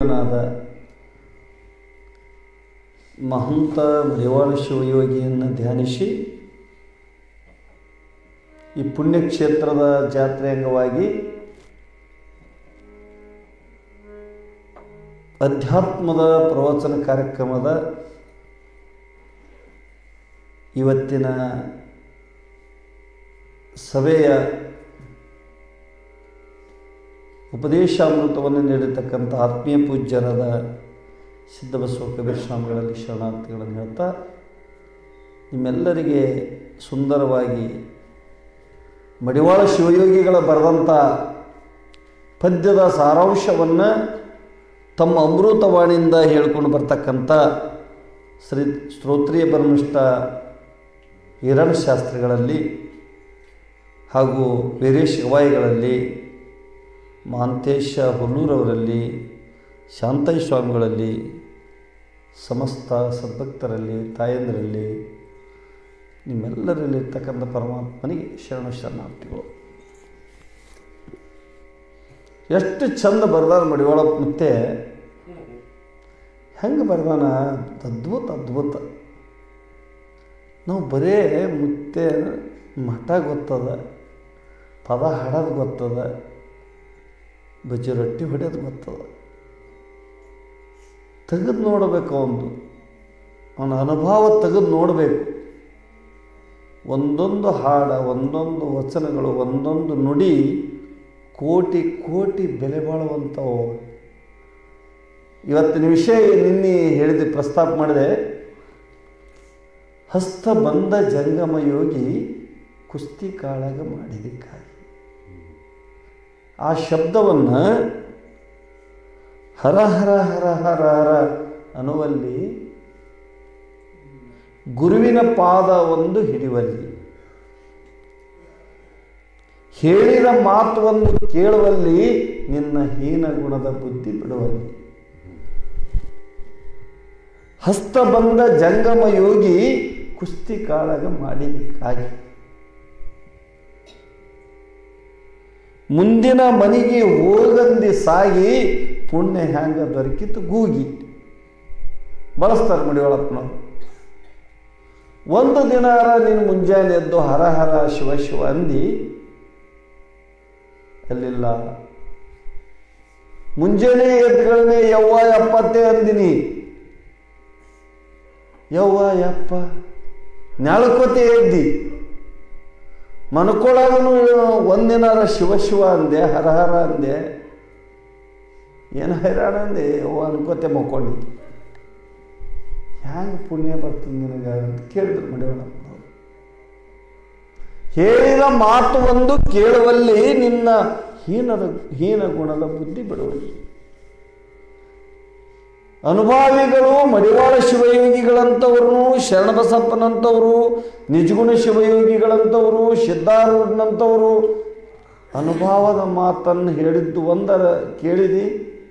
ನಾದ ಮಹಂತ ಮರಿವಾಳ ಶಿವಯೋಗಿಯನ್ನು ಧ್ಯಾನಿಸಿ ಈ ಪುಣ್ಯಕ್ಷೇತ್ರದ ಜಾತ್ರೆ ಅಂಗವಾಗಿ ಅಧ್ಯಾತ್ಮದ ಪ್ರವಚನ ಕಾರ್ಯಕ್ರಮದ ಇವತ್ತಿನ ಸಭೆಯ ಉಪದೇಶಾಮೃತವನ್ನು ನೀಡಿರ್ತಕ್ಕಂಥ ಆತ್ಮೀಯ ಪೂಜ್ಯರಾದ ಸಿದ್ಧಬಸವ ಕಬೀರ್ ಸ್ವಾಮಿಗಳಲ್ಲಿ ಶರಣಾರ್ಥಿಗಳನ್ನು ಹೇಳ್ತಾ ನಿಮ್ಮೆಲ್ಲರಿಗೆ ಸುಂದರವಾಗಿ ಮಡಿವಾಳ ಶಿವಯೋಗಿಗಳ ಬರೆದಂಥ ಪದ್ಯದ ಸಾರಾಂಶವನ್ನು ತಮ್ಮ ಅಮೃತವಾಣಿಯಿಂದ ಹೇಳ್ಕೊಂಡು ಬರ್ತಕ್ಕಂಥ ಶ್ರೀ ಸ್ತೋತ್ರೀಯ ಬ್ರಹ್ಮಿಷ್ಠ ಶಾಸ್ತ್ರಿಗಳಲ್ಲಿ ಹಾಗೂ ವೀರೇಶ್ ಗವಾಯಿಗಳಲ್ಲಿ ಮಹಾಂತೇಶ ಹುಲ್ಲೂರವರಲ್ಲಿ ಶಾಂತಯ್ಯ ಸ್ವಾಮಿಗಳಲ್ಲಿ ಸಮಸ್ತ ಸದ್ಭಕ್ತರಲ್ಲಿ ತಾಯಂದರಲ್ಲಿ ನಿಮ್ಮೆಲ್ಲರಲ್ಲಿರ್ತಕ್ಕಂಥ ಪರಮಾತ್ಮನಿಗೆ ಶರಣ ಶರಣಾರ್ಥಿಗಳು ಎಷ್ಟು ಚಂದ ಬರ್ದಾರ ಮಡಿವಾಳಪ್ಪ ಮತ್ತೆ ಹೆಂಗೆ ಬರ್ದಾನ ಅದ್ಭುತ ಅದ್ಭುತ ನಾವು ಬರೇ ಮುತ್ತೆ ಮಠ ಗೊತ್ತದ ಪದ ಹಾಡೋದು ಗೊತ್ತದ ಬಜ್ಜಿ ರೊಟ್ಟಿ ಹೊಡೆಯೋದು ಗೊತ್ತದ ತೆಗೆದು ನೋಡಬೇಕು ಅವನು ಅವನ ಅನುಭವ ತೆಗೆದು ನೋಡಬೇಕು ಒಂದೊಂದು ಹಾಡ ಒಂದೊಂದು ವಚನಗಳು ಒಂದೊಂದು ನುಡಿ ಕೋಟಿ ಕೋಟಿ ಬೆಲೆ ಬಾಳುವಂಥವು ಇವತ್ತಿನ ವಿಷಯ ನಿನ್ನೆ ಹೇಳಿದ ಪ್ರಸ್ತಾಪ ಮಾಡಿದೆ ಹಸ್ತ ಬಂದ ಜಂಗಮ ಯೋಗಿ ಕುಸ್ತಿ ಕಾಳಗ ಮಾಡಿದಕ್ಕಾಗಿ ಆ ಶಬ್ದವನ್ನು ಹರ ಹರ ಹರ ಹರ ಹರ ಅನ್ನುವಲ್ಲಿ ಗುರುವಿನ ಪಾದ ಒಂದು ಹಿಡಿಯುವಲ್ಲಿ ಹೇಳಿದ ಮಾತು ಒಂದು ಕೇಳುವಲ್ಲಿ ನಿನ್ನ ಹೀನ ಗುಣದ ಬುದ್ಧಿ ಬಿಡುವಲ್ಲಿ ಹಸ್ತ ಬಂದ ಜಂಗಮ ಯೋಗಿ ಕುಸ್ತಿ ಕಾಳಗ ಮಾಡಿದಕ್ಕಾಗಿ ಮುಂದಿನ ಮನೆಗೆ ಹೋಗಂದಿ ಸಾಗಿ ಪುಣ್ಯ ಹ್ಯಾಂಗ ದೊರಕಿತು ಗೂಗಿ ಬಳಸ್ತಾರೆ ಮಡಿಯೊಳಪ್ಪನವ್ರು ಒಂದು ದಿನಾರ ನೀನು ಮುಂಜಾನೆ ಎದ್ದು ಹರ ಹರ ಶಿವ ಶಿವ ಅಂದಿ ಅಲ್ಲಿಲ್ಲ ಮುಂಜಾನೆ ಎದ್ಗಳನ್ನೇ ಯವ್ವ ಎಪ್ಪತ್ತೇ ಅಂದಿನಿ ಯವ್ವ ಯಪ್ಪ ನಾಲ್ಕೋತೆ ಎದ್ದಿ ಮನ್ಕೊಳಗನು ಒಂದಿನಾರ ಶಿವ ಶಿವ ಅಂದೆ ಹರ ಹರ ಅಂದೆ ಏನು ಹೈರಾಣ ಅಂದೆ ಯವ್ವ ಅನ್ಕೋತೆ ಮಕ್ಕೊಂಡಿ ಹ್ಯಾಂಗೆ ಪುಣ್ಯ ಬರ್ತದೆ ನಿನಗೆ ಅಂತ ಕೇಳಿದ್ರು ಮಡಿಯೋಣ ಹೇಳಿದ ಮಾತು ಒಂದು ಕೇಳುವಲ್ಲಿ ನಿನ್ನ ಹೀನದ ಹೀನ ಗುಣದ ಬುದ್ಧಿ ಬಿಡುವಲ್ಲಿ ಅನುಭಾವಿಗಳು ಮಡಿವಾಳ ಶಿವಯೋಗಿಗಳಂಥವ್ರು ಶರಣಬಸಪ್ಪನಂಥವರು ನಿಜಗುಣ ಶಿವಯೋಗಿಗಳಂಥವರು ಸಿದ್ಧಾರೂಢನಂಥವರು ಅನುಭವದ ಮಾತನ್ನು ಹೇಳಿದ್ದು ಒಂದರ ಕೇಳಿದಿ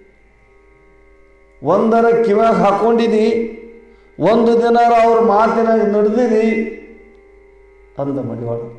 ಒಂದರ ಕಿವ್ಯಾಗ ಹಾಕೊಂಡಿದಿ ಒಂದು ದಿನ ಅವ್ರ ಮಾತಿನಾಗ ನಡೆದಿರಿ ಅಂದ ಮಡಿವಾಳಪ್ಪ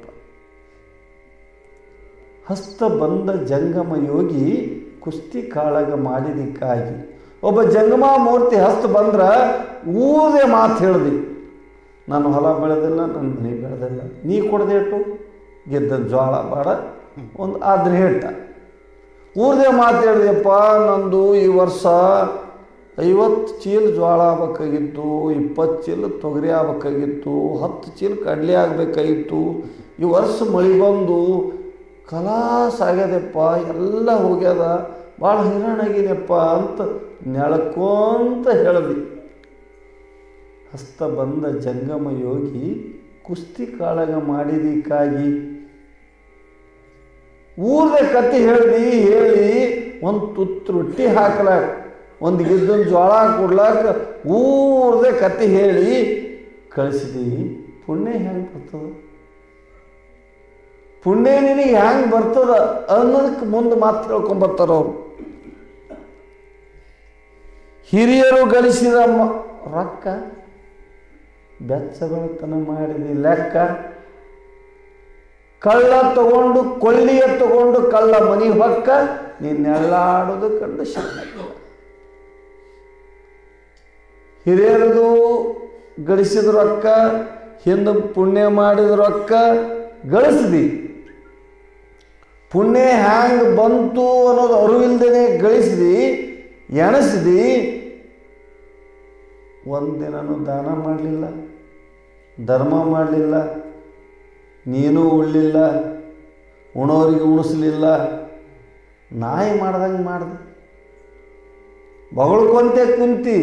ಹಸ್ತ ಬಂದ ಜಂಗಮ ಯೋಗಿ ಕುಸ್ತಿ ಕಾಳಗ ಮಾಡಿದಕ್ಕಾಗಿ ಒಬ್ಬ ಜಂಗಮ ಮೂರ್ತಿ ಹಸ್ತ ಬಂದ್ರೆ ಊರೇ ಮಾತು ಹೇಳ್ದಿ ನಾನು ಹೊಲ ಬೆಳೆದಿಲ್ಲ ನನ್ನ ಮನೆ ಬೆಳೆದಿಲ್ಲ ನೀ ಕೊಡದೇಟು ಗೆದ್ದ ಜ್ವಾಳ ಬಾಡ ಒಂದು ಆದ್ರೆ ಹೇಟ ಊರದೇ ಮಾತು ಹೇಳಿದೆಪ್ಪ ನಂದು ಈ ವರ್ಷ ಐವತ್ತು ಚೀಲ ಜೋಳ ಆಗ್ಬೇಕಾಗಿತ್ತು ಇಪ್ಪತ್ತು ಚೀಲ ತೊಗರಿ ಆಗ್ಬೇಕಾಗಿತ್ತು ಹತ್ತು ಚೀಲ ಕಡಲೆ ಆಗಬೇಕಾಗಿತ್ತು ಈ ವರ್ಷ ಮಳೆ ಬಂದು ಕಲಾಸ ಆಗ್ಯದಪ್ಪ ಎಲ್ಲ ಹೋಗ್ಯದ ಭಾಳ ಹೈರಾಣಾಗಿದೆಪ್ಪ ಅಂತ ನೆಳ್ಕೊಂತ ಹೇಳ್ದಿ ಹಸ್ತ ಬಂದ ಜಂಗಮ ಯೋಗಿ ಕುಸ್ತಿ ಕಾಳಗ ಮಾಡಿದಕ್ಕಾಗಿ ಊರೇ ಕತ್ತಿ ಹೇಳ್ದಿ ಹೇಳಿ ಒಂದು ತುತ್ತು ರೊಟ್ಟಿ ಹಾಕ್ಲಾಕ ಒಂದು ಗಿದ್ದೊಂದು ಜೋಳ ಕೊಡ್ಲಾಕ ಊರದೇ ಕತ್ತಿ ಹೇಳಿ ಕಳಿಸಿದಿ ಪುಣ್ಯ ಹೆಂಗೆ ಬರ್ತದ ಪುಣ್ಯ ನಿನಗೆ ಹೆಂಗೆ ಬರ್ತದ ಅನ್ನೋದಕ್ಕೆ ಮುಂದೆ ಮಾತು ಹೇಳ್ಕೊಂಬರ್ತಾರ ಅವರು ಹಿರಿಯರು ಗಳಿಸಿದ ಮ- ರೊಕ್ಕ ಬೆಚ್ಚಗಳತನ ಮಾಡಿದಿ ಲೆಕ್ಕ ಕಳ್ಳ ತಗೊಂಡು ಕೊಳ್ಳಿಯ ತಗೊಂಡು ಕಳ್ಳ ಮನಿ ಹೊಕ್ಕ ನೀನು ನೆಳ್ಳಾಡೋದು ಕಂಡು ಶರಣ ಹಿರಿಯರದು ಗಳಿಸಿದ ರೊಕ್ಕ ಹಿಂದೆ ಪುಣ್ಯ ಮಾಡಿದ ರೊಕ್ಕ ಗಳಿಸಿದಿ ಪುಣ್ಯ ಹ್ಯಾಂಗೆ ಬಂತು ಅನ್ನೋದು ಅರಿವಿಲ್ದೇನೆ ಗಳಿಸಿದಿ ಎಣಿಸಿದಿ ಒಂದಿನೂ ದಾನ ಮಾಡಲಿಲ್ಲ ಧರ್ಮ ಮಾಡಲಿಲ್ಲ ನೀನು ಉಳ್ಳಿಲ್ಲ ಉಣೋರಿಗೆ ಉಣಿಸ್ಲಿಲ್ಲ ನಾಯಿ ಮಾಡ್ದಂಗೆ ಮಾಡ್ದೆ ಬಗಳ್ಕೊಂತೆ ಕುಂತಿ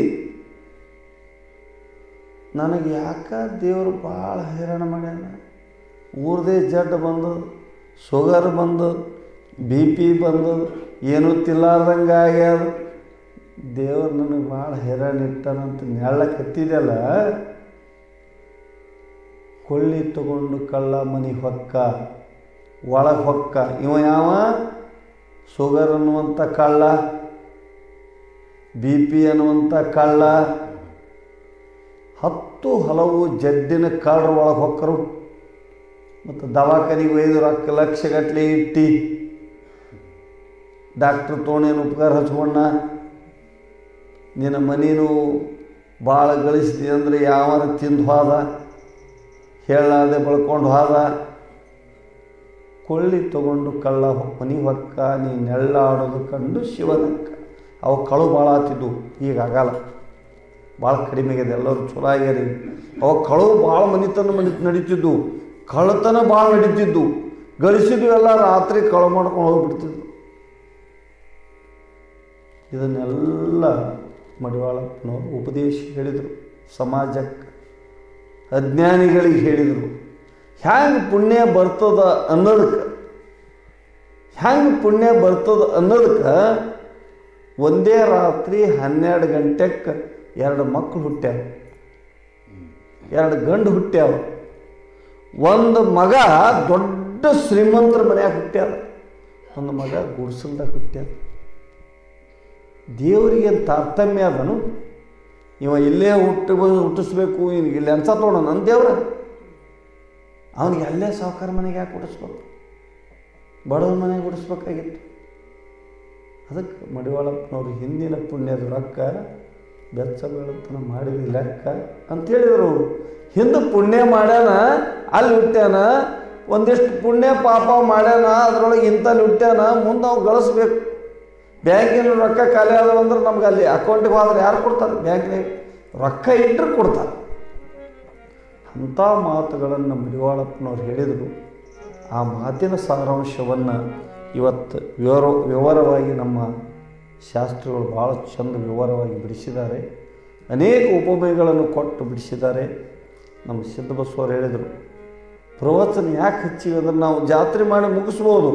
ನನಗೆ ಯಾಕ ದೇವರು ಭಾಳ ಹೈರಾಣ ಮಾಡ್ಯಾನ ಊರದೇ ಜಡ್ ಬಂದದು ಶುಗರ್ ಬಂದದು ಬಿ ಪಿ ಬಂದದು ಏನೂ ತಿಲ್ಲಾರ್ದಂಗೆ ಆಗ್ಯಾದ ದೇವ್ರು ನನಗೆ ಭಾಳ ಹೈರಾಣ ಇಟ್ಟಾನಂತ ನೆಳ್ಳಕ್ಕೆ ಹತ್ತಿದೆಲ್ಲ ಕೊಳ್ಳಿ ತಗೊಂಡು ಕಳ್ಳ ಮನೆಗೆ ಹೊಕ್ಕ ಒಳಗೆ ಹೊಕ್ಕ ಇವ ಯಾವ ಶುಗರ್ ಅನ್ನುವಂಥ ಕಳ್ಳ ಬಿ ಪಿ ಅನ್ನುವಂಥ ಕಳ್ಳ ಹತ್ತು ಹಲವು ಜಡ್ಡಿನ ಕಳ್ಳರ ಒಳಗೆ ಹೊಕ್ಕರು ಮತ್ತು ದವಾಖಾನಿಗೆ ಒಯ್ದು ರೊಕ್ಕ ಲಕ್ಷಗಟ್ಟಲೆ ಇಟ್ಟು ಡಾಕ್ಟ್ರ್ ತೊಗೊಂಡೇನು ಉಪಕಾರ ಹಚ್ಕೊಂಡ ನಿನ್ನ ಮನೇನು ಭಾಳ ಗಳಿಸಿದಿ ಅಂದರೆ ಯಾವಾರ ತಿಂದು ಹೋದ ಹೇಳಾದೆ ಬಳ್ಕೊಂಡು ಹೋದ ಕೊಳ್ಳಿ ತಗೊಂಡು ಕಳ್ಳ ಮನಿ ಹೊಕ್ಕ ನೀ ನೆಳ್ಳಾಡೋದು ಕಂಡು ಶಿವನಕ್ಕ ಅವು ಕಳು ಭಾಳ ಆತಿದ್ವು ಈಗ ಆಗಲ್ಲ ಭಾಳ ಕಡಿಮೆ ಆಗಿದೆ ಎಲ್ಲರೂ ಚಲೋ ಆಗ್ಯಾರಿ ಅವ ಕಳು ಭಾಳ ಮನಿತನ ಮನಿ ನಡೀತಿದ್ವು ಕಳ್ಳತನ ಭಾಳ ನಡೀತಿದ್ದು ಗಳಿಸಿದ್ವು ಎಲ್ಲ ರಾತ್ರಿ ಕಳು ಮಾಡ್ಕೊಂಡು ಹೋಗ್ಬಿಡ್ತಿದ್ವು ಇದನ್ನೆಲ್ಲ ಮಡಿವಾಳಪ್ಪನವರು ಉಪದೇಶ ಹೇಳಿದರು ಸಮಾಜಕ್ಕೆ ಅಜ್ಞಾನಿಗಳಿಗೆ ಹೇಳಿದರು ಹ್ಯಾಂಗೆ ಪುಣ್ಯ ಬರ್ತದ ಅನ್ನೋದಕ್ಕೆ ಹ್ಯಾಂಗೆ ಪುಣ್ಯ ಬರ್ತದ ಅನ್ನೋದಕ್ಕೆ ಒಂದೇ ರಾತ್ರಿ ಹನ್ನೆರಡು ಗಂಟೆಗೆ ಎರಡು ಮಕ್ಕಳು ಹುಟ್ಟ್ಯಾವ ಎರಡು ಗಂಡು ಹುಟ್ಟ್ಯಾವ ಒಂದು ಮಗ ದೊಡ್ಡ ಶ್ರೀಮಂತರ ಮನ್ಯಾಗ ಹುಟ್ಟ್ಯಾರ ಒಂದು ಮಗ ಗುಡಿಸಲ್ದಾಗ ಹುಟ್ಟ್ಯಾರ ದೇವರಿಗೆ ತಾರತಮ್ಯ ಅದನು ಇವ ಇಲ್ಲೇ ಹುಟ್ಟಿ ಹುಟ್ಟಿಸ್ಬೇಕು ಇವ್ನಿಗೆ ಇಲ್ಲಿ ಅನ್ಸ ತೋಣ ನನ್ನ ದೇವ್ರ ಅವನಿಗೆ ಅಲ್ಲೇ ಸಾವುಕಾರ ಮನೆಗೆ ಯಾಕೆ ಹುಟ್ಟಿಸ್ಬೇಕು ಬಡವ್ರ ಮನೆಗೆ ಹುಟ್ಟಿಸ್ಬೇಕಾಗಿತ್ತು ಅದಕ್ಕೆ ಮಡಿವಾಳಪ್ಪನವ್ರು ಹಿಂದಿನ ಪುಣ್ಯದ ರೊಕ್ಕ ಬೆಚ್ಚ ಬೆಳತನ ಮಾಡಿದ ಲೆಕ್ಕ ಅಂತ ಹೇಳಿದರು ಅವರು ಹಿಂದೆ ಪುಣ್ಯ ಮಾಡ್ಯಾನ ಅಲ್ಲಿ ಹುಟ್ಟ್ಯಾನ ಒಂದಿಷ್ಟು ಪುಣ್ಯ ಪಾಪ ಮಾಡ್ಯಾನ ಅದರೊಳಗೆ ಇಂಥಲ್ಲಿ ಹುಟ್ಟ್ಯಾನ ಮುಂದೆ ನಾವು ಗಳಿಸ್ಬೇಕು ಬ್ಯಾಂಕಿನ ರೊಕ್ಕ ಖಾಲಿ ಆದವು ಅಂದ್ರೆ ನಮ್ಗೆ ಅಲ್ಲಿ ಅಕೌಂಟಿಗೆ ಹೋದ್ರೆ ಯಾರು ಕೊಡ್ತಾರೆ ಬ್ಯಾಂಕ್ನಾಗ ರೊಕ್ಕ ಇಟ್ಟರೆ ಕೊಡ್ತಾರೆ ಅಂಥ ಮಾತುಗಳನ್ನು ಮಡಿವಾಳಪ್ಪನವ್ರು ಹೇಳಿದರು ಆ ಮಾತಿನ ಸಾರಾಂಶವನ್ನು ಇವತ್ತು ವಿವರ ವಿವರವಾಗಿ ನಮ್ಮ ಶಾಸ್ತ್ರಗಳು ಭಾಳ ಚಂದ ವಿವರವಾಗಿ ಬಿಡಿಸಿದ್ದಾರೆ ಅನೇಕ ಉಪಮೆಗಳನ್ನು ಕೊಟ್ಟು ಬಿಡಿಸಿದ್ದಾರೆ ನಮ್ಮ ಸಿದ್ಧಬಸವರು ಹೇಳಿದರು ಪ್ರವಚನ ಯಾಕೆ ಹಚ್ಚಿವಿ ಅಂದ್ರೆ ನಾವು ಜಾತ್ರೆ ಮಾಡಿ ಮುಗಿಸ್ಬೋದು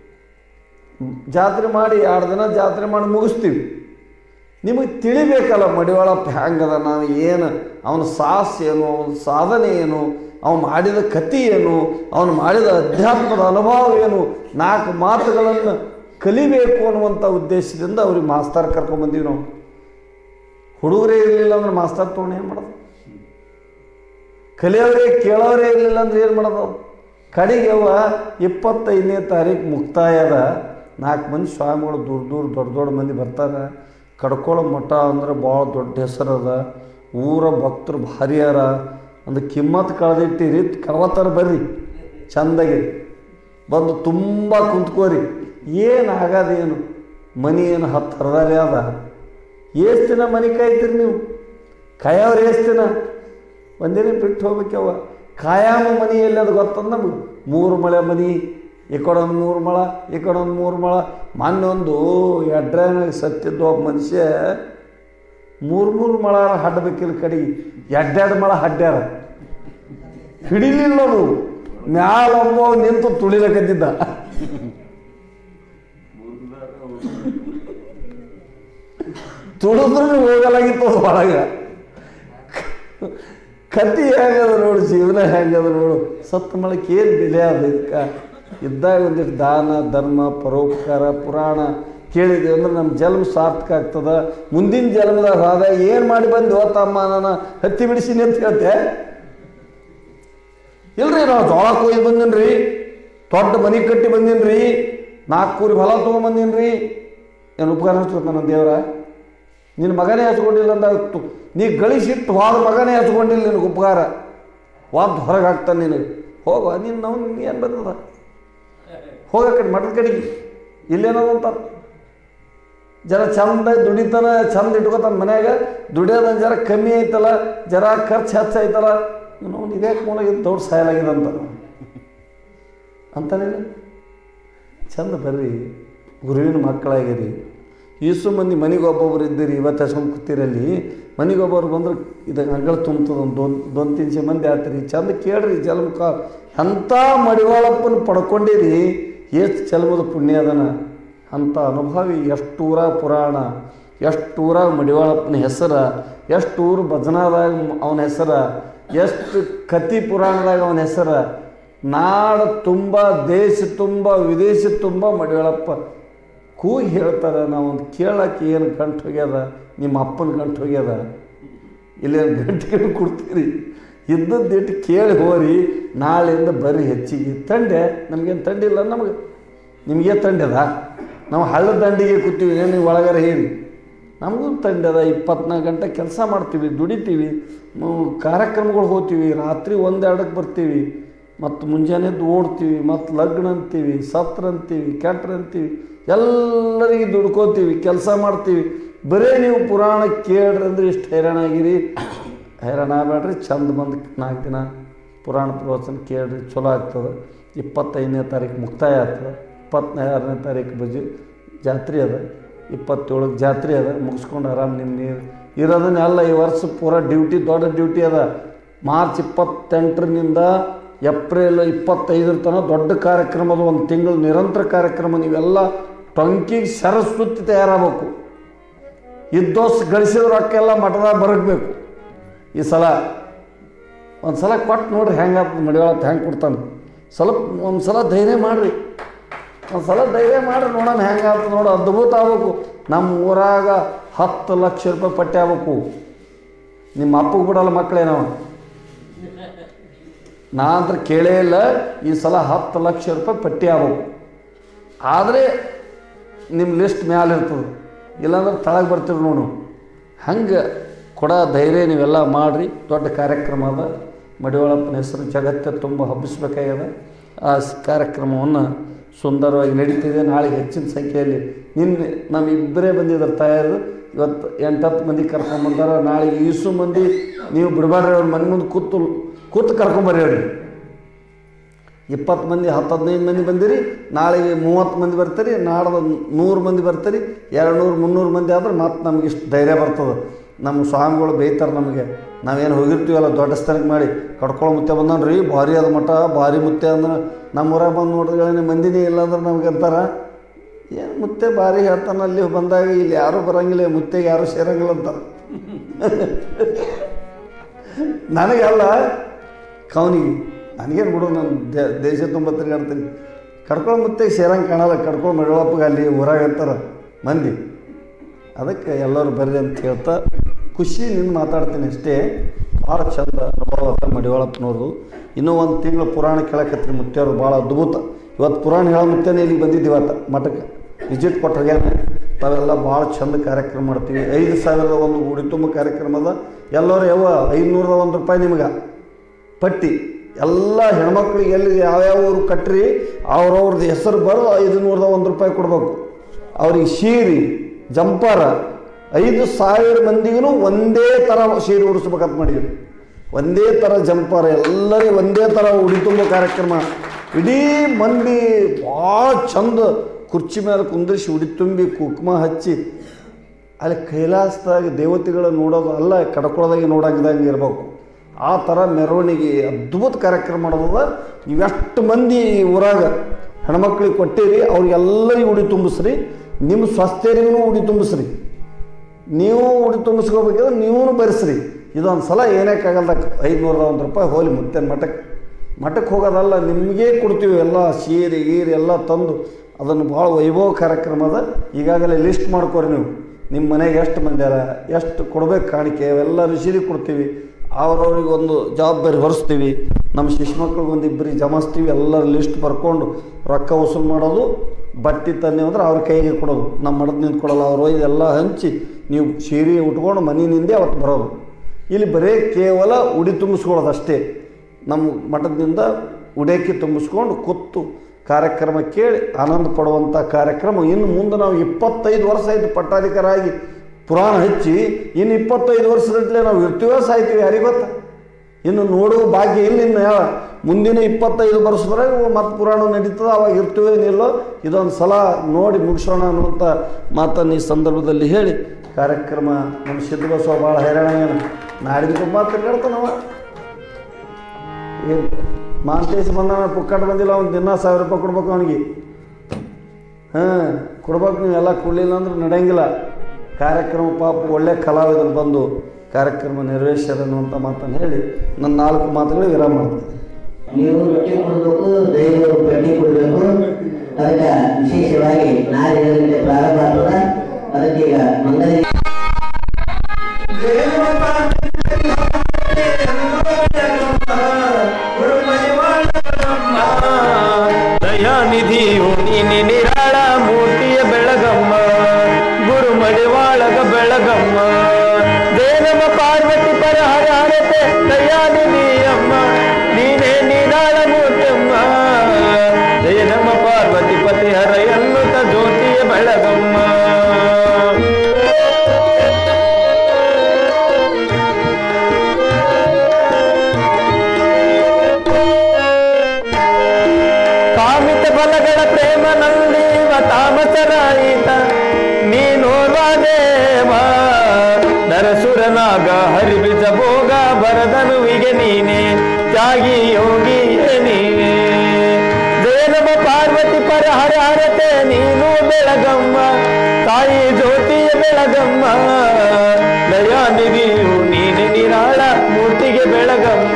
ಜಾತ್ರೆ ಮಾಡಿ ಎರಡು ದಿನ ಜಾತ್ರೆ ಮಾಡಿ ಮುಗಿಸ್ತೀವಿ ನಿಮಗೆ ತಿಳಿಬೇಕಲ್ಲ ಮಡಿವಾಳಪ್ಪ ಹೆಂಗದ ನಾನು ಏನು ಅವನ ಸಾಹಸ ಏನು ಅವನ ಸಾಧನೆ ಏನು ಅವನು ಮಾಡಿದ ಕತಿ ಏನು ಅವನು ಮಾಡಿದ ಅಧ್ಯಾತ್ಮದ ಅನುಭವ ಏನು ನಾಲ್ಕು ಮಾತುಗಳನ್ನು ಕಲಿಬೇಕು ಅನ್ನುವಂಥ ಉದ್ದೇಶದಿಂದ ಅವ್ರಿಗೆ ಮಾಸ್ತರ್ ಕರ್ಕೊಂಬಂದೀವಿ ನಾವು ಹುಡುಗರೇ ಇರಲಿಲ್ಲ ಅಂದ್ರೆ ಮಾಸ್ತರ್ ತೊಗೊಂಡು ಏನು ಮಾಡೋದು ಕಲಿಯೋರೇ ಕೇಳೋರೇ ಇರಲಿಲ್ಲ ಅಂದ್ರೆ ಏನು ಮಾಡೋದು ಕಡೆಗೆ ಅವ ಇಪ್ಪತ್ತೈದನೇ ತಾರೀಕು ಮುಕ್ತಾಯ ಅದ ನಾಲ್ಕು ಮಂದಿ ಸ್ವಾಮಿಗಳು ದೂರ ದೂರ ದೊಡ್ಡ ದೊಡ್ಡ ಮಂದಿ ಬರ್ತಾರೆ ಕಡ್ಕೊಳ್ಳೋ ಮಠ ಅಂದ್ರೆ ಭಾಳ ದೊಡ್ಡ ಹೆಸರದ ಊರ ಭಕ್ತರು ಭಾರಿ ಅರ ಒಂದು ಕಿಮ್ಮತ್ತು ಕಳೆದಿಟ್ಟಿರಿ ಕರವತ್ತರ ಬರ್ರಿ ಚಂದಾಗಿ ಬಂದು ತುಂಬ ಕುಂತ್ಕೋರಿ ಏನು ಆಗದೇನು ಮನಿ ಏನು ಹತ್ತು ಹರಿದಾರಿ ಅದ ಎಷ್ಟು ದಿನ ಮನೆ ಕಾಯ್ತೀರಿ ನೀವು ಕಾಯವ್ರು ಎಷ್ಟು ದಿನ ಒಂದಿನ ಬಿಟ್ಟು ಹೋಗ್ಬೇಕವ ಕಾಯಾಮ ಮನಿ ಎಲ್ಲದು ಗೊತ್ತಂದ ನಮಗೆ ಮೂರು ಮಳೆ ಮನಿ ಈ ಕಡೆ ಒಂದು ಮೂರು ಮಳ ಈ ಕಡೆ ಒಂದು ಮೂರು ಮಳ ಮೊನ್ನೊಂದು ಎಡ್ರಾನಾಗ ಸತ್ತಿದ್ದು ಒಬ್ಬ ಮನುಷ್ಯ ಮೂರು ಮೂರು ಮಳ ಹಡ್ಬೇಕಿಲ್ಲ ಕಡೆಗೆ ಎಡ್ಡೆರಡು ಮಳ ಹಡ್ಡ್ಯಾರ ಹಿಡಿಲಿಲ್ಲ ಅದು ಮ್ಯಾಲೊಬ್ಬ ನಿಂತು ತುಳಿಲಕತ್ತಿದ್ದ ತುಳಿದ್ರು ಹೋಗಲಾಗಿತ್ತು ಅದು ಒಳಗೆ ಕತಿ ಹೇಗದ ನೋಡು ಜೀವನ ಹೇಗದ ನೋಡು ಸತ್ತ ಮಳಕ್ಕೆ ಏನು ಬೆಲೆ ಅದ ಇದಕ್ಕೆ ಇದ್ದಾಗ ಒಂದಿಷ್ಟು ದಾನ ಧರ್ಮ ಪರೋಪಕಾರ ಪುರಾಣ ಕೇಳಿದ್ವಿ ಅಂದ್ರೆ ನಮ್ಮ ಜನ್ಮ ಸಾರ್ಥಕ ಆಗ್ತದ ಮುಂದಿನ ಜನ್ಮದಾಗ ಹೋದಾಗ ಏನು ಮಾಡಿ ಬಂದು ತಮ್ಮ ನಾನು ಹತ್ತಿ ಬಿಡಿಸಿನಿ ಅಂತ ಹೇಳ್ತೆ ಇಲ್ರಿ ನಾವು ಜೋಳ ಕೊಯ್ದು ಬಂದೀನಿ ರೀ ದೊಡ್ಡ ಮನೆ ಕಟ್ಟಿ ಬಂದೀನಿ ರೀ ನಾಲ್ಕು ಕೂರಿ ಹೊಲ ತೊಗೊಂಬಂದೀನಿ ರೀ ಏನು ಉಪಕಾರ ಹಚ್ಬೇಕು ನನ್ನ ದೇವ್ರ ನಿನ್ನ ಮಗನೇ ಹಚ್ಕೊಂಡಿಲ್ಲ ಅಂದಾಗ್ತು ನೀ ಗಳಿಸಿಟ್ಟು ಹೋದ ಮಗನೇ ಹಚ್ಕೊಂಡಿಲ್ಲ ನಿನಗೆ ಉಪಕಾರ ವಾದ್ ಹೊರಗೆ ಹಾಕ್ತಾನೆ ನಿನಗೆ ಹೋಗುವ ನೀನು ನಾವು ಏನು ಬರ್ತದ ಹೋಗ ಕಡೆ ಮಠದ ಕಡೆಗೆ ಇಲ್ಲೇನದು ಅಂತಾರೆ ಜರ ಚಂದ ದುಡಿತಾನ ಚಂದ ಇಟ್ಕೋತಾನ ಮನ್ಯಾಗ ದುಡಿಯೋದ ಜರ ಕಮ್ಮಿ ಐತಲ್ಲ ಜರ ಖರ್ಚು ಹೆಚ್ಚೈತಲ್ಲ ನಾವು ಇದ್ಯಾಕೆ ಮೂಲಗಿದ್ ದೊಡ್ಡ ಸಾಯಲಾಗಿದೆ ಅಂತ ಅಂತಾನಿಲ್ಲ ಚಂದ ಬರ್ರಿ ಗುರುವಿನ ಮಕ್ಕಳಾಗಿರಿ ಈಸು ಮಂದಿ ಮನೆಗೆ ಒಬ್ಬೊಬ್ರು ಇದ್ದೀರಿ ಇವತ್ತು ಹಚ್ಕೊಂಡು ಕೂತಿರಲ್ಲಿ ಮನೆಗೆ ಒಬ್ಬರು ಬಂದ್ರೆ ಇದು ಅಂಗಳ ತುಂಬ್ತದ ಒಂದು ದೊನ್ ದೊನ್ ತಿನ್ಸೆ ಮಂದಿ ಆತ್ರಿ ಚಂದ ಕೇಳ್ರಿ ಜನ್ಮಕ ಅಂಥ ಮಡಿವಾಳಪ್ಪನ ಪಡ್ಕೊಂಡಿರಿ ಎಷ್ಟು ಜನ್ಮದ ಪುಣ್ಯ ಅದನ ಅಂಥ ಅನುಭವಿ ಎಷ್ಟು ಊರ ಪುರಾಣ ಎಷ್ಟು ಊರ ಮಡಿವಾಳಪ್ಪನ ಹೆಸರ ಎಷ್ಟು ಊರು ಭಜನಾದಾಗ ಅವನ ಹೆಸರ ಎಷ್ಟು ಕತಿ ಪುರಾಣದಾಗ ಅವನ ಹೆಸರ ನಾಡು ತುಂಬ ದೇಶ ತುಂಬ ವಿದೇಶ ತುಂಬ ಮಡಿವಾಳಪ್ಪ ಕೂಗಿ ಹೇಳ್ತಾರೆ ನಾವು ಒಂದು ಕೇಳಕ್ಕೆ ಏನು ಗಂಟು ಹೋಗ್ಯದ ನಿಮ್ಮ ಅಪ್ಪನ ಗಂಟು ಹೋಗ್ಯದ ಇಲ್ಲೇನು ಗಂಟೆಗಳು ಕೊಡ್ತೀರಿ ಇದ್ದದ್ದು ಇಟ್ಟು ಕೇಳಿ ಹೋರಿ ನಾಳೆಯಿಂದ ಬರ್ರಿ ಹೆಚ್ಚಿಗೆ ತಂಡೆ ನಮಗೇನು ತಂಡಿಲ್ಲ ನಮಗೆ ನಿಮಗೆ ತಂಡದ ನಾವು ಹಳ್ಳದ ದಂಡಿಗೆ ಕೂತೀವಿ ಏನು ನೀವು ಒಳಗಾರ ಹೇಳಿ ನಮಗೂ ತಂಡದ ಇಪ್ಪತ್ನಾಲ್ಕು ಗಂಟೆ ಕೆಲಸ ಮಾಡ್ತೀವಿ ದುಡಿತೀವಿ ಮ್, ಕಾರ್ಯಕ್ರಮಗಳು ಹೋಗ್ತೀವಿ ರಾತ್ರಿ ಒಂದೆರಡಕ್ಕೆ ಬರ್ತೀವಿ ಮತ್ತು ಮುಂಜಾನೆ ಎದ್ದು ಓಡ್ತೀವಿ ಮತ್ತು ಲಗ್ನ ಅಂತೀವಿ ಸತ್ರ ಅಂತೀವಿ ಕೆಟ್ರ ಅಂತೀವಿ ಎಲ್ಲರಿಗೆ ದುಡ್ಕೋತೀವಿ ಕೆಲಸ ಮಾಡ್ತೀವಿ ಬರೇ ನೀವು ಪುರಾಣ ಕೇಳ್ರಿ ಅಂದ್ರೆ ಇಷ್ಟು ಹೈರಾಣಾಗಿರಿ ಹೈರಾಣ ಆಗಬೇಡ್ರಿ ಚಂದ ಬಂದು ನಾಲ್ಕು ದಿನ ಪುರಾಣ ಪ್ರವಚನ ಕೇಳ್ರಿ ಚಲೋ ಆಗ್ತದೆ ಇಪ್ಪತ್ತೈದನೇ ತಾರೀಕು ಮುಕ್ತಾಯ ಆಗ್ತದೆ ಇಪ್ಪತ್ತಾರನೇ ತಾರೀಕು ಬಜಿ ಜಾತ್ರೆ ಅದ ಇಪ್ಪತ್ತೇಳಕ್ಕೆ ಜಾತ್ರೆ ಅದ ಮುಗಿಸ್ಕೊಂಡು ಆರಾಮ್ ನಿಮ್ಮ ನೀರು ಇರೋದನ್ನೆಲ್ಲ ಈ ವರ್ಷ ಪೂರ ಡ್ಯೂಟಿ ದೊಡ್ಡ ಡ್ಯೂಟಿ ಅದ ಮಾರ್ಚ್ ಇಪ್ಪತ್ತೆಂಟರಿಂದ ಏಪ್ರಿಲ್ ಇಪ್ಪತ್ತೈದರ ತನಕ ದೊಡ್ಡ ಕಾರ್ಯಕ್ರಮದ ಒಂದು ತಿಂಗಳು ನಿರಂತರ ಕಾರ್ಯಕ್ರಮ ನೀವೆಲ್ಲ ಟೊಂಕಿಗೆ ಸರಸ್ವತಿ ತಯಾರಾಗಬೇಕು ಇದ್ದೋಸ್ ಗಳಿಸಿದ ರೊಕ್ಕ ಎಲ್ಲ ಮಠದಾಗ ಬರಬೇಕು ಈ ಸಲ ಒಂದು ಸಲ ಕೊಟ್ಟು ನೋಡ್ರಿ ಹೆಂಗಾಗ್ತದೆ ಮಡಿವಾಳತ್ ಹೆಂಗೆ ಕೊಡ್ತಾನೆ ಸ್ವಲ್ಪ ಒಂದು ಸಲ ಧೈರ್ಯ ಮಾಡಿರಿ ಒಂದು ಸಲ ಧೈರ್ಯ ಮಾಡ್ರಿ ನೋಡೋಣ ಹೆಂಗಾಗ್ತದೆ ನೋಡು ಅದ್ಭುತ ಆಗ್ಬೇಕು ನಮ್ಮ ಊರಾಗ ಹತ್ತು ಲಕ್ಷ ರೂಪಾಯಿ ಪಟ್ಟಿ ಆಗ್ಬೇಕು ನಿಮ್ಮ ಅಪ್ಪಗೆ ಬಿಡಲ್ಲ ಮಕ್ಕಳೇನವ ನಾ ಅಂತ ಕೇಳೇ ಇಲ್ಲ ಈ ಸಲ ಹತ್ತು ಲಕ್ಷ ರೂಪಾಯಿ ಪಟ್ಟಿ ಆಗ್ಬೇಕು ಆದರೆ ನಿಮ್ಮ ಲಿಸ್ಟ್ ಮ್ಯಾಲೆ ಇರ್ತದೆ ಇಲ್ಲಾಂದ್ರೆ ತಳಗೆ ಬರ್ತೀರಿ ನೋಡು ಹಂಗೆ ಕೊಡ ಧೈರ್ಯ ನೀವೆಲ್ಲ ಮಾಡಿರಿ ದೊಡ್ಡ ಕಾರ್ಯಕ್ರಮ ಅದ ಮಡಿವಾಳಪ್ಪನ ಹೆಸರು ಜಗತ್ತೇ ತುಂಬ ಹಬ್ಬಿಸ್ಬೇಕಾಗ್ಯದ ಆ ಸ್- ಕಾರ್ಯಕ್ರಮವನ್ನು ಸುಂದರವಾಗಿ ನಡೀತಿದೆ ನಾಳೆ ಹೆಚ್ಚಿನ ಸಂಖ್ಯೆಯಲ್ಲಿ ನಿನ್ನೆ ನಮ್ಮ ಇಬ್ಬರೇ ಬಂದಿದ್ದಾರೆ ತಯಾರು ಇವತ್ತು ಎಂಟತ್ತು ಮಂದಿ ಕರ್ಕೊಂಬಂದಾರ ನಾಳೆಗೆ ಈಸು ಮಂದಿ ನೀವು ಬಿಡಬಾರ್ರಿ ಅವ್ರ ಮನೆ ಮುಂದೆ ಕೂತು ಕೂತು ಕರ್ಕೊಂಬರ್ರಿ ಅವ್ರಿಗೆ ಇಪ್ಪತ್ತು ಮಂದಿ ಹತ್ತು ಹದಿನೈದು ಮಂದಿ ಬಂದಿರಿ ನಾಳೆಗೆ ಮೂವತ್ತು ಮಂದಿ ಬರ್ತೀರಿ ನಾಡ್ದು ನೂರು ಮಂದಿ ಬರ್ತೀರಿ ಎರಡು ನೂರು ಮುನ್ನೂರು ಮಂದಿ ಆದ್ರೆ ಮತ್ತೆ ನಮ್ಗೆ ಇಷ್ಟು ಧೈರ್ಯ ಬರ್ತದೆ ನಮ್ಮ ಸ್ವಾಮಿಗಳು ಬೈತಾರೆ ನಮಗೆ ನಾವೇನು ಹೋಗಿರ್ತೀವಲ್ಲ ದೊಡ್ಡ ಸ್ಥಳಕ್ಕೆ ಮಾಡಿ ಕಡ್ಕೊಳ್ಳೋ ಮುತ್ತೆ ಬಂದನ್ ರೀ ಭಾರಿ ಅದ ಮಠ ಭಾರಿ ಮುತ್ತೆ ಅಂದ್ರೆ ನಮ್ಮ ಊರಾಗ ಬಂದು ನೋಡಿದ್ರೆ ಮಂದಿನೇ ಇಲ್ಲ ಅಂದ್ರೆ ನಮ್ಗೆ ಅಂತಾರ ಏನು ಮುತ್ತೆ ಭಾರಿ ಹೇಳ್ತಾನೆ ಅಲ್ಲಿ ಬಂದಾಗ ಇಲ್ಲಿ ಯಾರೂ ಬರಂಗಿಲ್ಲ ಈ ಮುತ್ತೆಗೆ ಯಾರೂ ಸೇರಂಗಿಲ್ಲ ಅಂತಾರೆ ನನಗಲ್ಲ ಕವನಿಗೆ ನನಗೇನು ಬಿಡು ನಾನು ದೇ ದೇಶ ತುಂಬ ತಿರುಗಾಡ್ತೀನಿ ಕಡ್ಕೊಳ ಮುತ್ತೆ ಸೇರಂಗೆ ಕಾಣಲ್ಲ ಕಡ್ಕೊಳ ಮಗಳಪ್ಪಗೆ ಅಲ್ಲಿ ಊರಾಗ ಅಂತಾರೆ ಮಂದಿ ಅದಕ್ಕೆ ಎಲ್ಲರೂ ಬರ್ರಿ ಅಂತ ಹೇಳ್ತಾ ಖುಷಿ ನಿನ್ನ ಮಾತಾಡ್ತೀನಿ ಅಷ್ಟೇ ಭಾಳ ಚಂದ ಅನುಭವ ಅದ ಮಡಿವಾಳಪ್ಪನವ್ರದ್ದು ಇನ್ನೂ ಒಂದು ತಿಂಗಳು ಪುರಾಣ ಕೇಳಕತ್ರಿ ಮುತ್ತೆಯವ್ರು ಭಾಳ ಅದ್ಭುತ ಇವತ್ತು ಪುರಾಣ ಹೇಳೋ ಮುತ್ತೇನೆ ಇಲ್ಲಿಗೆ ಬಂದಿದ್ದು ಇವತ್ತು ಮಠಕ್ಕೆ ವಿಸಿಟ್ ಕೊಟ್ಟಾಗ ತಾವೆಲ್ಲ ಭಾಳ ಚಂದ ಕಾರ್ಯಕ್ರಮ ಮಾಡ್ತೀವಿ ಐದು ಸಾವಿರದ ಒಂದು ಉಡಿ ತುಂಬ ಕಾರ್ಯಕ್ರಮದ ಎಲ್ಲರೂ ಯಾವ ಐದುನೂರದ ಒಂದು ರೂಪಾಯಿ ನಿಮ್ಗೆ ಪಟ್ಟಿ ಎಲ್ಲ ಹೆಣ್ಮಕ್ಳಿಗೆ ಎಲ್ಲಿ ಯಾವ್ಯಾವ ಊರು ಕಟ್ರಿ ಅವ್ರವ್ರದ್ದು ಹೆಸರು ಬರೆದು ಐದು ನೂರದ ಒಂದು ರೂಪಾಯಿ ಕೊಡ್ಬೇಕು ಅವ್ರಿಗೆ ಸೀರೆ ಜಂಪರ ಐದು ಸಾವಿರ ಮಂದಿಗೂ ಒಂದೇ ಥರ ಸೀರೆ ಉಡಿಸ್ಬೇಕಂತ ಮಾಡಿದ್ರು ಒಂದೇ ಥರ ಜಂಪರ್ ಎಲ್ಲರಿಗೂ ಒಂದೇ ಥರ ಉಡಿ ತುಂಬೋ ಕಾರ್ಯಕ್ರಮ ಇಡೀ ಮಂದಿ ಭಾಳ ಚಂದ ಕುರ್ಚಿ ಮೇಲೆ ಕುಂದಿರಿಸಿ ಉಡಿ ತುಂಬಿ ಕುಂಕುಮ ಹಚ್ಚಿ ಅಲ್ಲಿ ಕೈಲಾಸದಾಗ ದೇವತೆಗಳ ನೋಡೋದು ಅಲ್ಲ ಕಡ್ಕೊಳದಾಗೆ ನೋಡಂಗಿದಂಗೆ ಇರ್ಬೇಕು ಆ ಥರ ಮೆರವಣಿಗೆ ಅದ್ಭುತ ಕಾರ್ಯಕ್ರಮ ಮಾಡೋದದ ಇವೆಷ್ಟು ಮಂದಿ ಊರಾಗ ಹೆಣ್ಮಕ್ಳಿಗೆ ಕೊಟ್ಟಿರಿ ಅವ್ರಿಗೆಲ್ಲರಿಗೂ ಉಡಿ ತುಂಬಿಸ್ರಿ ನಿಮ್ಮ ಸ್ವಸ್ಥರಿಗೂ ಉಡಿ ತುಂಬಿಸ್ರಿ ನೀವು ಉಡಿ ತುಂಬಿಸ್ಕೋಬೇಕಿದ್ರೆ ನೀವೂ ಬರೆಸ್ರಿ ಇದೊಂದು ಸಲ ಏನಕ್ಕಾಗಲ್ಲ ಐದುನೂರದ ಒಂದು ರೂಪಾಯಿ ಹೋಲಿ ಮುತ್ತೇನು ಮಠಕ್ಕೆ ಮಠಕ್ಕೆ ಹೋಗೋದಲ್ಲ ನಿಮಗೇ ಕೊಡ್ತೀವಿ ಎಲ್ಲ ಸೀರೆ ಗೀರೆ ಎಲ್ಲ ತಂದು ಅದನ್ನು ಭಾಳ ವೈಭವ ಕಾರ್ಯಕ್ರಮ ಅದ ಈಗಾಗಲೇ ಲಿಸ್ಟ್ ಮಾಡ್ಕೊರಿ ನೀವು ನಿಮ್ಮ ಮನೆಗೆ ಎಷ್ಟು ಮಂದಿ ಅದ ಎಷ್ಟು ಕೊಡ್ಬೇಕು ಕಾಣಿಕೆ ಅವೆಲ್ಲ ರಿಸೀರಿ ಕೊಡ್ತೀವಿ ಅವ್ರವ್ರಿಗೆ ಒಂದು ಜವಾಬ್ದಾರಿ ಹೊರಿಸ್ತೀವಿ ನಮ್ಮ ಶಿಶು ಮಕ್ಳಿಗೆ ಒಂದು ಇಬ್ಬರಿಗೆ ಜಮಾಯಿಸ್ತೀವಿ ಎಲ್ಲರ ಲಿಸ್ಟ್ ಬರ್ಕೊಂಡು ರೊಕ್ಕ ವಸೂಲು ಮಾಡೋದು ಬಟ್ಟೆ ತನ್ನಿ ಅಂದ್ರೆ ಅವ್ರ ಕೈಗೆ ಕೊಡೋದು ನಮ್ಮ ಮಠದ ನಿಂತು ಕೊಡೋಲ್ಲ ಅವರು ಇದೆಲ್ಲ ಹಂಚಿ ನೀವು ಸೀರೆ ಉಟ್ಕೊಂಡು ಮನೆಯಿಂದೇ ಅವತ್ತು ಬರೋದು ಇಲ್ಲಿ ಬರೀ ಕೇವಲ ಉಡಿ ತುಂಬಿಸ್ಕೊಳ್ಳೋದು ಅಷ್ಟೇ ನಮ್ಮ ಮಠದಿಂದ ಉಡೇಕಿ ತುಂಬಿಸ್ಕೊಂಡು ಕೂತು ಕಾರ್ಯಕ್ರಮ ಕೇಳಿ ಆನಂದ ಪಡುವಂಥ ಕಾರ್ಯಕ್ರಮ ಇನ್ನು ಮುಂದೆ ನಾವು ಇಪ್ಪತ್ತೈದು ವರ್ಷ ಆಯಿತು ಪಟ್ಟಾಧಿಕಾರಾಗಿ ಪುರಾಣ ಹಚ್ಚಿ ಇನ್ನು ಇಪ್ಪತ್ತೈದು ವರ್ಷದಟ್ಲೆ ನಾವು ಇರ್ತೀವೋ ಸಾಯ್ತೀವಿ ಯಾರಿಗೆ ಗೊತ್ತಾ ಇನ್ನು ನೋಡುವ ಭಾಗ್ಯ ಇಲ್ಲ ಇನ್ನು ಯಾವ ಮುಂದಿನ ಇಪ್ಪತ್ತೈದು ವರ್ಷದವರೆಗೆ ಮತ್ತೆ ಪುರಾಣ ನಡೀತದೆ ಅವಾಗ ಇರ್ತೀವೋ ಏನಿಲ್ಲೋ ಇದೊಂದು ಸಲ ನೋಡಿ ಮುಗಿಸೋಣ ಅನ್ನುವಂಥ ಮಾತನ್ನು ಈ ಸಂದರ್ಭದಲ್ಲಿ ಹೇಳಿ ಕಾರ್ಯಕ್ರಮ ನಮ್ಮ ಸಿದ್ಧಬಸವ ಭಾಳ ಹೈರಾಣ ಏನು ನಾಡಿನ ತುಂಬ ತಿರ್ಗಾಡ್ತಾನವ ಏನು ಮಾಂತೇಶ್ ಬಂದಾನ ಪುಕ್ಕಟ್ ಬಂದಿಲ್ಲ ಅವ್ನು ದಿನ ಸಾವಿರ ರೂಪಾಯಿ ಕೊಡ್ಬೇಕು ಅವನಿಗೆ ಹಾಂ ಕೊಡ್ಬೇಕು ನೀವು ಎಲ್ಲ ಕೊಡಲಿಲ್ಲ ಅಂದ್ರೆ ನಡೆಯಂಗಿಲ್ಲ ಕಾರ್ಯಕ್ರಮ ಪಾಪ ಒಳ್ಳೆ ಕಲಾವಿದರು ಬಂದು ಕಾರ್ಯಕ್ರಮ ನೆರವೇರಿಸ್ಯಾರ ಅನ್ನುವಂಥ ಮಾತನ್ನು ಹೇಳಿ ನನ್ನ ನಾಲ್ಕು ಮಾತುಗಳು ವಿರಾಮ ಮಾಡ್ತೀನಿ ನೀವು ರೊಟ್ಟಿ ಕೊಡಬೇಕು ದೈವರು ಬಡ್ಡಿ ಕೊಡಬೇಕು ಅದಕ್ಕೆ ವಿಶೇಷವಾಗಿ ನಾಳೆ ಏಳರಿಂದ ಪ್ರಾರಂಭ ಆಗ್ತದ ಅದಕ್ಕೆ ಈಗ ಮಂಗಲ ದಯಾನಿಧಿಯು ನೀನೆ ನಿರಾಳ ಮೂರ್ತಿಯ ಬೆಳಗಮ್ಮ ಗುರು ಮಡಿವಾಳಗ ಬೆಳಗಮ್ಮ ದೇನಮ ಪಾರ್ವತಿ ಪರಹರತೆ ದಯಾನಿಧಿಯಮ್ಮ ನೀನೇ ನಿರಾಳ ಮೂರ್ತಿಯಮ್ಮ ದೇನಮ ಪಾರ್ವತಿ ಪತಿ ಹರ ಎನ್ನುತ್ತ ಜ್ಯೋತಿಯ ಬೆಳಗಮ್ಮ ಕಾಮಿತ ಫಲಗಳ ಪ್ರೇಮ ನಂದೀವ ತಾಮಸರಾಯಿತ ನೀನೋರ್ವ ದೇವ ನರಸುರನಾಗ ಹರಿಬಿಜ ಭೋಗ ಬರದನುವಿಗೆ ನೀನೆ ತ್ಯಾಗಿ ಯೋಗಿಯೇ ನೀನೆ ದೇನಮ ಪಾರ್ವತಿ ಪರ ಹರ ಹರತೆ ನೀನು ಬೆಳಗಮ್ಮ ತಾಯಿ ಜ್ಯೋತಿಯ ಬೆಳಗಮ್ಮ ದಯಾನಿಧಿಯು ನೀನೆ ನಿರಾಳ ಮೂರ್ತಿಗೆ ಬೆಳಗಮ್ಮ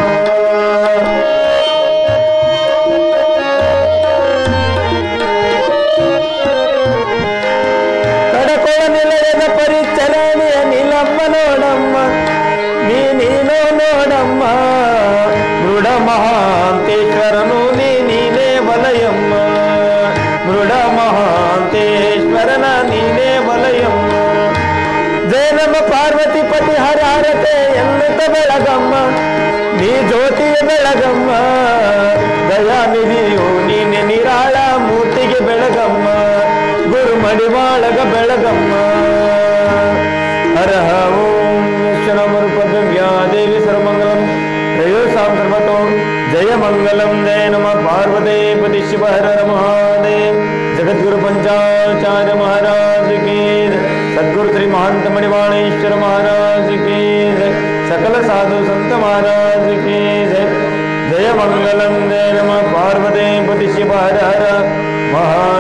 ಕಡಕೊಳ ನಿಲಯದ ಪರಿಚರಣೆಯ ನಿಲಮ್ಮ ನೋಡಮ್ಮ ನೀ ನೀನೋ ನೋಡಮ್ಮ ಮೃಡ ಮಹಾಂತೇಶ್ವರನು ನೀ ನೀನೇ ವಲಯಮ್ಮ ಮೃಡ ಮಹಾಂತೇಶ್ವರನ ನೀನೇ ವಲಯಮ್ಮ ಜಯನಮ್ಮ ಪಾರ್ವತಿ ಪತಿ ಹರ ಹರತೆ ಎನ್ನುತ್ತ ಬೆಳಗಮ್ಮ ನೀ ಜ್ಯೋತಿಯ ಬೆಳಗಮ್ಮ ದಯಾನಿಧಿಯು ನೀನೆ ನಿರಾಳ ಮೂರ್ತಿಗೆ ಬೆಳಗಮ್ಮ ಗುರು ಮಡಿವಾಳಗ ಬೆಳಗಮ್ಮ ಹರಹ ಓಂ ಈಶ್ವರಮರುಪದ್ಯಾ ದೇವಿ ಸರ್ವಮಂಗಲಂ ತ್ರಯೋ ಸರ್ವತೋ ಜಯ ಮಂಗಲಂ ಜಯ ನಮ ಪಾರ್ವತಿ ಪತಿ ಶಿವ ಹರ ಹರ ಮಹಾದೇವ್ ಜಗದ್ಗುರು पंचाचार्य महाराज की जय। सद्गुरु श्री महंत मणिवाणेश्वर महाराज की जय सकल साधु संत महाराज की जय जय मंगलम जय नम पार्वती पति शिव हर हर महा